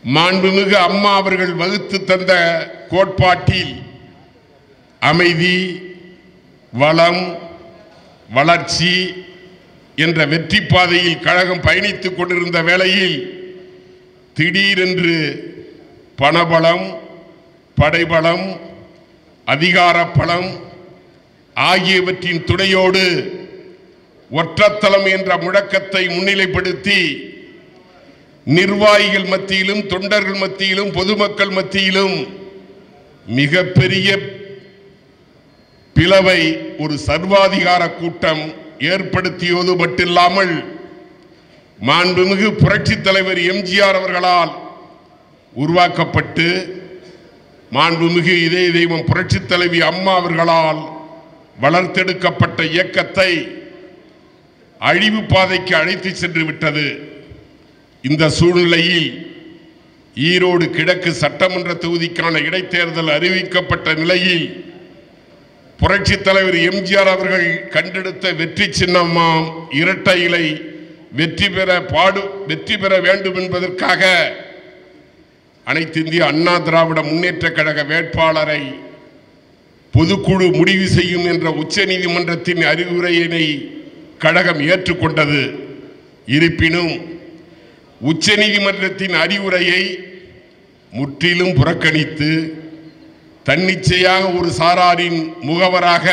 மாண்புமிகு அம்மா அவர்கள் வகுத்து தந்த கோட்பாட்டில் அமைதி வளம் வளர்ச்சி என்ற வெற்றி பாதையில் கழகம் பயணித்துக் கொண்டிருந்த வேளையில் திடீரென்று பணபலம் படைபலம் அதிகார பலம் ஆகியவற்றின் துணையோடு ஒற்றத்தலம் என்ற முழக்கத்தை முன்னிலைப்படுத்தி நிர்வாகிகள் மத்தியிலும் தொண்டர்கள் மத்தியிலும் பொதுமக்கள் மத்தியிலும் மிகப்பெரிய பிளவை ஒரு சர்வாதிகார கூட்டம் ஏற்படுத்தியது மட்டுமில்லாமல் மாண்புமிகு புரட்சித் தலைவர் எம்ஜிஆர் அவர்களால் உருவாக்கப்பட்டு மாண்புமிகு இதய தெய்வம் புரட்சித் தலைவி அம்மா அவர்களால் வளர்த்தெடுக்கப்பட்ட இயக்கத்தை அழிவு பாதைக்கு அழைத்து சென்று விட்டது இந்த சூழ்நிலையில் ஈரோடு கிழக்கு சட்டமன்ற தொகுதிக்கான இடைத்தேர்தல் அறிவிக்கப்பட்ட நிலையில் புரட்சித் தலைவர் எம்ஜிஆர் அவர்கள் கண்டெடுத்த வெற்றி சின்னமாம் இரட்டை இலை வெற்றி பெற பாடு வெற்றி பெற வேண்டும் என்பதற்காக அனைத்து இந்திய அண்ணா திராவிட முன்னேற்ற கழக வேட்பாளரை பொதுக்குழு முடிவு செய்யும் என்ற உச்சநீதிமன்றத்தின் அறிவுரையினை கழகம் ஏற்றுக்கொண்டது இருப்பினும் உச்சநீதிமன்றத்தின் அறிவுரையை முற்றிலும் புறக்கணித்து தன்னிச்சையாக ஒரு சாராரின் முகவராக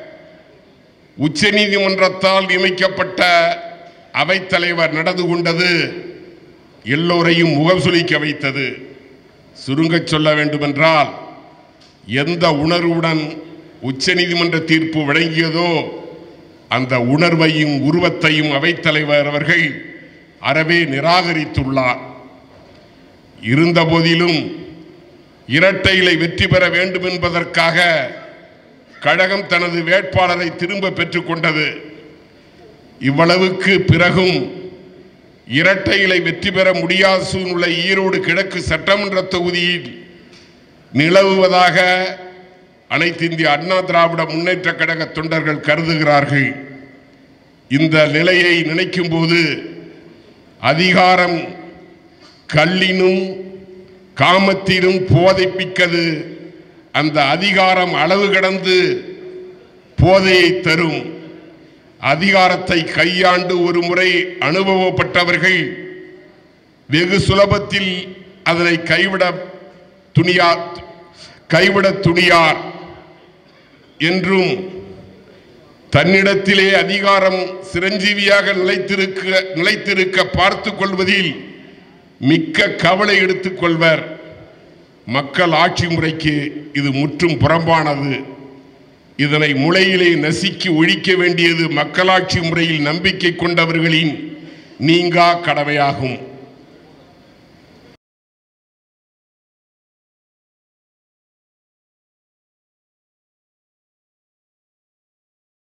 உச்சநீதிமன்றத்தால் நியமிக்கப்பட்ட அவைத்தலைவர் நடந்து கொண்டது எல்லோரையும் முகம் சுளிக்க வைத்தது சுருங்கச் சொல்ல வேண்டுமென்றால் எந்த உணர்வுடன் உச்சநீதிமன்ற தீர்ப்பு வழங்கியதோ அந்த உணர்வையும் உருவத்தையும் அவைத்தலைவர் அவர்கள் அறவே நிராகரித்துள்ளார் இருந்தபோதிலும் இரட்டையிலை வெற்றி பெற வேண்டும் என்பதற்காக கழகம் தனது வேட்பாளரை திரும்ப பெற்றுக்கொண்டது இவ்வளவுக்கு பிறகும் இரட்டையிலை வெற்றி பெற முடியாத சூழ்நிலை ஈரோடு கிழக்கு சட்டமன்ற தொகுதியில் நிலவுவதாக அனைத்து இந்திய அண்ணா திராவிட முன்னேற்ற கழக தொண்டர்கள் கருதுகிறார்கள் இந்த நிலையை நினைக்கும் போது அதிகாரம் கல்லினும் காமத்திலும் போதைப்பிக்கது அந்த அதிகாரம் அளவு கடந்து போதையை தரும் அதிகாரத்தை கையாண்டு ஒரு முறை அனுபவப்பட்டவர்கள் வெகு சுலபத்தில் அதனை கைவிட துணியா கைவிட துணியார் என்றும் தன்னிடத்திலே அதிகாரம் சிரஞ்சீவியாக நிலைத்திருக்க நிலைத்திருக்க பார்த்து கொள்வதில் மிக்க கவலை எடுத்துக் கொள்வர் மக்கள் ஆட்சி முறைக்கு இது முற்றும் புறம்பானது இதனை முளையிலே நசுக்கி ஒழிக்க வேண்டியது மக்களாட்சி முறையில் நம்பிக்கை கொண்டவர்களின் நீங்கா கடமையாகும்